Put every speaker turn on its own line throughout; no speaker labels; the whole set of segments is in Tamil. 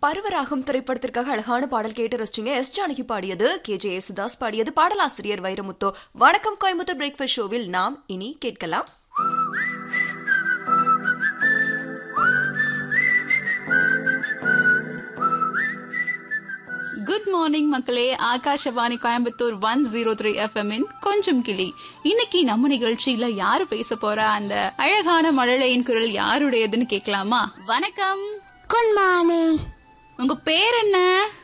பருவராகம் திரைப்படத்திற்காக அழகான பாடல் கேட்டு ரசிச்சிங்க எஸ் ஜானகி பாடியது கே ஜே யேசுதாஸ் பாடியது பாடலாசிரியர் வைரமுத்து வணக்கம் கோயம்புத்தூர் பிரேக்ஃபாஸ்ட் ஷோவில் நாம் இனி கேட்கலாம்
குட் மார்னிங் மக்களே Akashvani Coimbatore one zero three எஃப்எம்மின் கொஞ்சம் கிளி இன்னைக்கு நம்ம நிகழ்ச்சியில யாரு பேச போறா அந்த அழகான மழலையின் குரல் யாருடையதுன்னு கேட்கலாமா வணக்கம்
குட் மார்னிங்
உங்க பேர் என்ன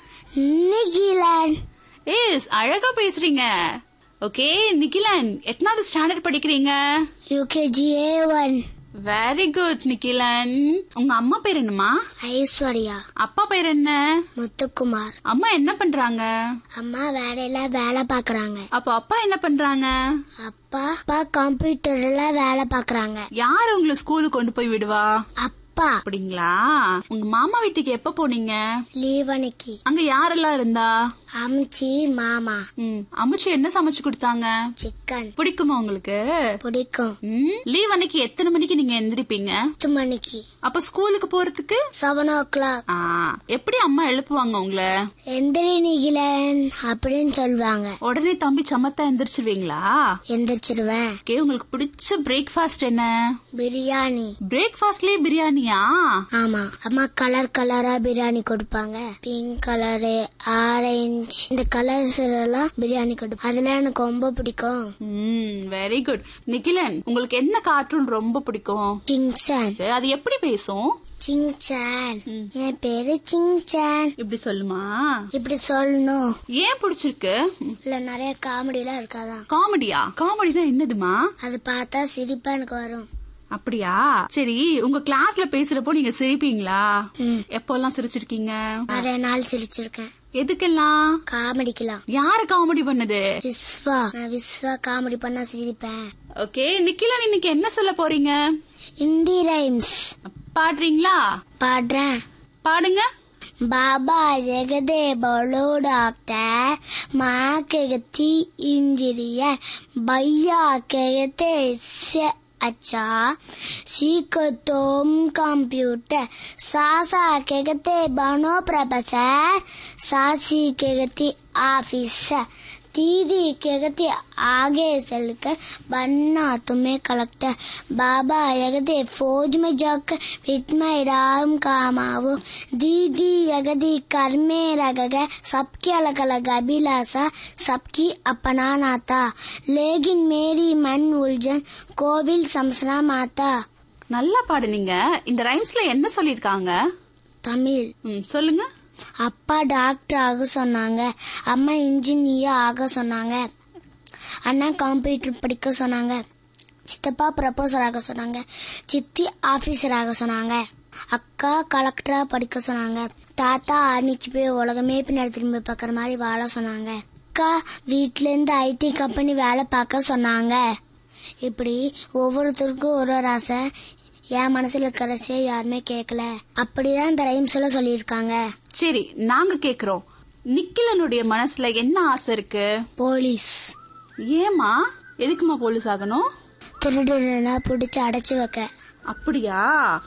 நிகிலன்
ஏஸ் அழகா பேசுறீங்க ஓகே நிகிலன் எத்தனாவது ஸ்டாண்டர்ட் படிக்கிறீங்க
UKG A one
very good Nikhilan உங்க அம்மா பேர் என்னம்மா
ஐஸ்வர்யா
அப்பா பேர் என்ன
முத்துக்குமார்
அம்மா என்ன பண்றாங்க
அம்மா வேலையில வேலை பாக்குறாங்க
அப்போ அப்பா என்ன பண்றாங்க
அப்பா அப்பா கம்ப்யூட்டர்ல வேலை பாக்குறாங்க
யார் உங்களை ஸ்கூலுக்கு கொண்டு போய் விடுவா
அப்பா
அப்படிங்களா உங்க மாமா வீட்டுக்கு எப்ப போனீங்க
லீவ் அன்னைக்கு
அங்க யாரெல்லாம் இருந்தா
அம்ச்சி மாமா
ம் அம்முச்சி என்ன சமைச்சு கொடுத்தாங்க
சிக்கன்
பிடிக்குமா உங்களுக்கு
பிடிக்கும்
ம் லீவ் அன்னைக்கு எத்தனை மணிக்கு நீங்க எந்திரிப்பீங்க
பத்து மணிக்கு
அப்ப ஸ்கூலுக்கு போறதுக்கு
செவன் ஓ கிளாக்
ஆ, எப்படி அம்மா எழுப்புவாங்க உங்களை
எந்திரி நிகிலன் அப்படின்னு சொல்லுவாங்க
உடனே தம்பி சமத்தா எந்திரிச்சிருவீங்களா
எந்திரிச்சிருவேன்
ஓகே உங்களுக்கு பிடிச்ச பிரேக்ஃபாஸ்ட் என்ன
பிரியாணி
பிரேக்ஃபாஸ்ட்லயே பிரியாணியா
ஆமா அம்மா கலர் கலரா பிரியாணி கொடுப்பாங்க பிங்க் கலரு ஆரஞ்சு இந்த கலர்ஸ் எல்லாம் பிரியாணி கொடுப்பாங்க அதுல எனக்கு ரொம்ப பிடிக்கும்
ம் வெரி குட் நிகிலன் உங்களுக்கு என்ன கார்ட்டூன் ரொம்ப பிடிக்கும்
சிங்சான்
அது எப்படி பேசும்
சிங்சான் என் பேரு சிங்சான்
இப்படி சொல்லுமா
இப்படி சொல்லணும்
ஏன் பிடிச்சிருக்கு
இல்ல நிறைய காமெடி எல்லாம் இருக்காதான்
காமெடியா காமெடினா என்னதுமா
அது பார்த்தா சிரிப்பா எனக்கு வரும்
அப்படியா சரி உங்க கிளாஸ்ல பேசுறப்போ நீங்க சிரிப்பீங்களா
ம்.
எப்போல்லாம் சிரிச்சிருக்கீங்க
நிறைய நாள் சிரிச்சிருக்கேன்
எதுக்கெல்லாம்
காமெடிக்கலாம்
யாரு காமெடி பண்ணது
விஸ்வா நான் விஸ்வா காமெடி பண்ணா சிரிப்பேன்
ஓகே நிக்கிலன் இன்னைக்கு என்ன சொல்ல போறீங்க
ஹிந்தி ரைம்ஸ்
பாடுறீங்களா
பாடுறேன்
பாடுங்க
बाबा जगदे बोलो डॉक्टर माँ कहती इंजीनियर भैया कहते इससे अच्छा सीखो तुम कंप्यूटर सासा कहते बनो प्रोफेसर सासी कहती ऑफिसर दीदी कहती आगे चलकर बनना तुम्हें कलेक्टर बाबा यगदे फौज में जाकर फिट में राम काम आओ दीदी यगदी कर में रग गए सबकी अलग अलग अभिलाषा सबकी अपना नाता लेकिन मेरी मन उलझन कोविल समसना माता
நல்லா பாடுனீங்க இந்த ரைம்ஸ்ல என்ன சொல்லிருக்காங்க
தமிழ்
ம், சொல்லுங்க
அப்பா டாக்டர் ஆக சொன்னாங்க அம்மா இன்ஜினியர் ஆக சொன்னாங்க அண்ணா கம்ப்யூட்டர் படிக்க சொன்னாங்க சித்தப்பா ப்ரப்போசர் ஆக சொன்னாங்க சித்தி ஆபீசர் ஆக சொன்னாங்க அக்கா கலெக்டரா படிக்க சொன்னாங்க தாத்தா ஆர்மிக்கு போய் உலகமே பின்னாடி திரும்பி பார்க்குற மாதிரி வாழ சொன்னாங்க அக்கா வீட்ல இருந்து ஐடி கம்பெனி வேலை பார்க்க சொன்னாங்க இப்படி ஒவ்வொருத்தருக்கும் ஒரு ஒரு ஆசை என் மனசுல இருக்கிற ஆசையை யாருமே கேட்கல அப்படிதான் இந்த ரைம்ஸ் எல்லாம் சொல்லியிருக்காங்க
சரி நாங்க கேக்குறோம் நிக்கிலனுடைய மனசுல என்ன ஆசை இருக்கு
போலீஸ்
ஏமா எதுக்குமா போலீஸ் ஆகணும்
திருடுனா பிடிச்சி அடைச்சு வைக்க
அப்படியா